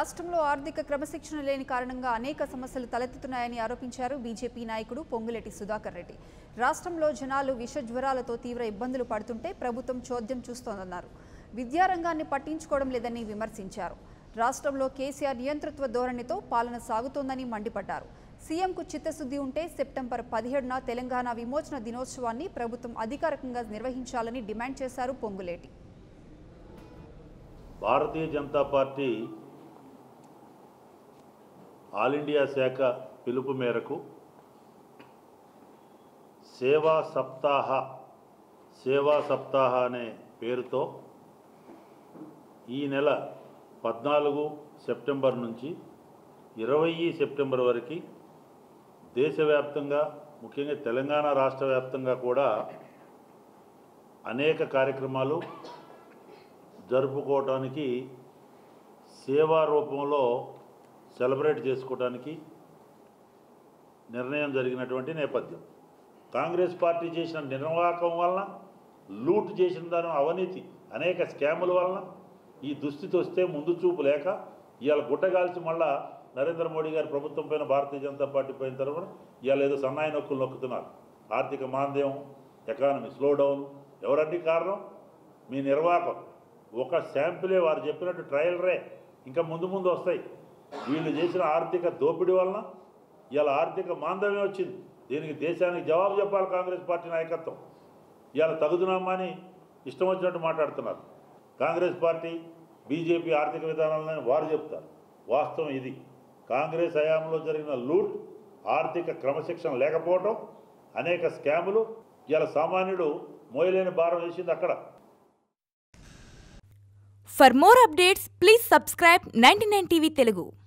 రాష్ట్రంలో ఆర్థిక క్రమశిక్షణ లేని కారణంగా అనేక సమస్యలు తలెత్తుతున్నాయని ఆరోపించారు బీజేపీ నాయకుడు పొంగులేటి సుధాకర్ రెడ్డి రాష్ట్రంలో జనాలు విష జ్వరాలతో తీవ్ర ఇబ్బందులు పడుతుంటే ప్రభుత్వం చోద్యం చూస్తోందన్నారు విద్యారంగాన్ని పట్టించుకోవడం లేదని విమర్శించారు రాష్ట్రంలో కేసీఆర్ నియంతృత్వ ధోరణితో పాలన సాగుతోందని మండిపడ్డారు సీఎంకు చిత్తశుద్ధి ఉంటే సెప్టెంబర్ పదిహేడున తెలంగాణ విమోచన దినోత్సవాన్ని ప్రభుత్వం అధికారికంగా నిర్వహించాలని డిమాండ్ చేశారు Ponguleti Bharatiya Janata Party all India శాఖ పిలుపు మేరకు సేవా సప్తాహ సేవా సప్తాహ అనే పేరుతో ఈ నెల పద్నాలుగు సెప్టెంబర్ నుంచి ఇరవై సెప్టెంబర్ వరకు దేశవ్యాప్తంగా ముఖ్యంగా తెలంగాణ రాష్ట్ర వ్యాప్తంగా కూడా అనేక కార్యక్రమాలు జరుపుకోవటానికి సేవా రూపంలో సెలబ్రేట్ చేసుకోవడానికి నిర్ణయం జరిగినటువంటి నేపథ్యం కాంగ్రెస్ పార్టీ చేసిన నిర్వాహకం వలన లూట్ చేసిన దాని అవినీతి అనేక స్కాముల వలన ఈ దుస్థితి వస్తే ముందు చూపు లేక ఇవాళ గుట్టగాల్చి మళ్ళా నరేంద్ర మోడీ గారి ప్రభుత్వం పైన భారతీయ జనతా పార్టీ పైన తరఫున ఇవాళ ఏదో సన్నాయి నొక్కులు నొక్కుతున్నారు ఆర్థిక మాంద్యం ఎకానమీ స్లో డౌన్ ఎవరండి కారణం మీ నిర్వాహకం ఒక శాంపిలే వారు చెప్పినట్టు ట్రయల్ రే ఇంకా ముందు ముందు వస్తాయి వీళ్ళు చేసిన ఆర్థిక దోపిడీ వలన ఇవాళ ఆర్థిక మాందవ్యం వచ్చింది దీనికి దేశానికి జవాబు చెప్పాలి కాంగ్రెస్ పార్టీ నాయకత్వం ఇవాళ తగుదునామా అని ఇష్టం వచ్చినట్టు మాట్లాడుతున్నారు కాంగ్రెస్ పార్టీ బీజేపీ ఆర్థిక విధానాలని వారు చెప్తారు వాస్తవం ఇది కాంగ్రెస్ హయాంలో జరిగిన లూట్ ఆర్థిక క్రమశిక్షణ లేకపోవటం అనేక స్కాములు ఇవాళ సామాన్యుడు మోయలేని భారం వేసింది అక్కడ For more updates, please subscribe 99 TV Telugu.